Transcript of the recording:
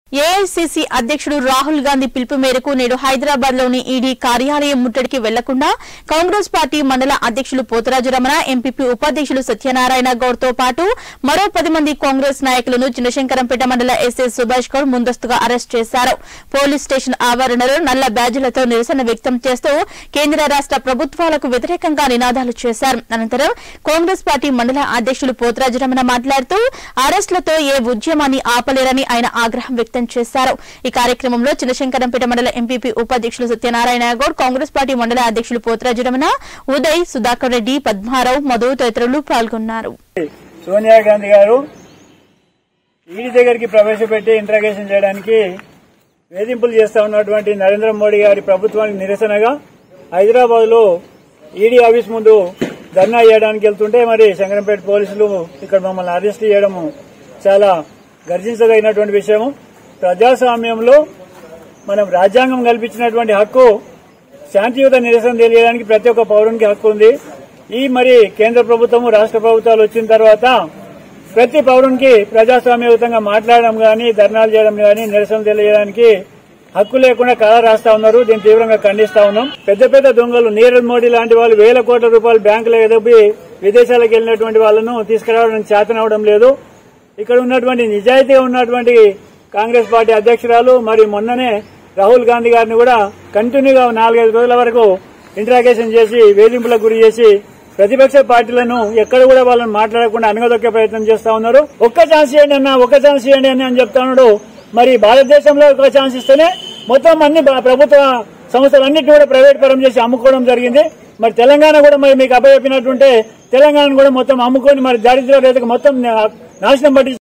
AICC అధ్యక్షుడు రాహుల్ గాంధీ పిలుపు మేరకు నేడు హైదరాబాద్ లోని ఈడీ కార్యాలయం ముట్టడికి వెళ్లకుండా కాంగ్రెస్ పార్టీ మండల అధ్యక్షులు పోతరాజు రమణ ఎంపీపీ ఉపాధ్యక్షులు సత్యనారాయణ గౌడ్ తో పాటు మరో పది మంది కాంగ్రెస్ నాయకులను చిన్నశంకరంపేట మండల ఎస్ఐ సుభాష్ గౌడ్ ముందస్తుగా అరెస్ట్ చేశారు పోలీస్ స్టేషన్ ఆవరణలో నల్ల బ్యాడ్జీలతో నిరసన వ్యక్తం చేస్తూ కేంద్ర రాష్ట ప్రభుత్వాలకు వ్యతిరేకంగా నినాదాలు చేశారు అనంతరం కాంగ్రెస్ పార్టీ మండల అధ్యక్షులు పోతరాజు రమణ మాట్లాడుతూ అరెస్టులతో ఏ ఉద్యమాన్ని ఆపలేరని ఆయన ఆగ్రహం వ్యక్తం చేశారు ఈ కార్యక్రమంలో చిన్నశంకరంపేట మండల ఎంపీపీ ఉపాధ్యక్షులు సత్యనారాయణ గౌడ్ కాంగ్రెస్ పార్టీ మండల అధ్యక్షులు పోతరాజు రమణ ఉదయ్ సుధాకర్ రెడ్డి పద్మారావు మధు తదితరులు పాల్గొన్నారు సోనియా గాంధీ గారు ఈడీ దగ్గరికి ప్రవేశపెట్టి ఇంట్రాగేషన్ చేయడానికి వేధింపులు చేస్తా ఉన్నటువంటి నరేంద్ర మోడీ గారి ప్రభుత్వానికి నిరసనగా హైదరాబాద్ లో ఈడీ ఆఫీస్ ముందు ధర్నా చేయడానికి వెళ్తుంటే మరి శంకరంపేట పోలీసులు ఇక్కడ మమ్మల్ని అరెస్ట్ చేయడం చాలా గర్జించదగినటువంటి విషయము ప్రజాస్వామ్యంలో మనం రాజ్యాంగం కల్పించినటువంటి హక్కు శాంతియుత నిరసన తెలియడానికి ప్రతి ఒక్క పౌరునికి హక్కు ఉంది ఈ మరి కేంద్ర ప్రభుత్వము రాష్ట్ర ప్రభుత్వాలు వచ్చిన తర్వాత ప్రతి పౌరునికి ప్రజాస్వామ్యయుతంగా మాట్లాడడం గాని ధర్నాలు చేయడం గాని నిరసన తెలియడానికి హక్కు లేకుండా కళ రాస్తా ఉన్నారు దీన్ని తీవ్రంగా ఖండిస్తా ఉన్నాం పెద్ద పెద్ద దొంగలు నీరవ్ మోడీ లాంటి వాళ్ళు వేల కోట్ల రూపాయలు బ్యాంకులో ఎదబి విదేశాలకు వెళ్లినటువంటి వాళ్ళను తీసుకురావడం చేతనవడం లేదు ఇక్కడ ఉన్నటువంటి నిజాయితీగా ఉన్నటువంటి కాంగ్రెస్ పార్టీ అధ్యక్షురాలు మరి మొన్ననే రాహుల్ గాంధీ గారిని కూడా కంటిన్యూగా నాలుగైదు రోజుల వరకు ఇంట్రాగేషన్ చేసి వేధింపులకు గురి చేసి ప్రతిపక్ష పార్టీలను ఎక్కడ కూడా వాళ్ళని మాట్లాడకుండా అనగదొక్కే ప్రయత్నం చేస్తా ఉన్నారు ఒక్క ఛాన్స్ ఇవ్వండి అన్న ఒక్క ఛాన్స్ ఇవ్వండి అని అని చెప్తా ఉన్నాడు మరి భారతదేశంలో ఒక ఛాన్స్ ఇస్తేనే మొత్తం అన్ని బ- ప్రభుత్వ సంస్థలన్నింటినీ కూడా ప్రైవేట్ పరం చేసి అమ్ముకోవడం జరిగింది మరి తెలంగాణ కూడా మరి మీకు అప్పచెప్పినట్టుంటే తెలంగాణ కూడా మొత్తం అమ్ముకొని మరి దారిద్ర్య రేతకు మొత్తం నాశనం పట్టి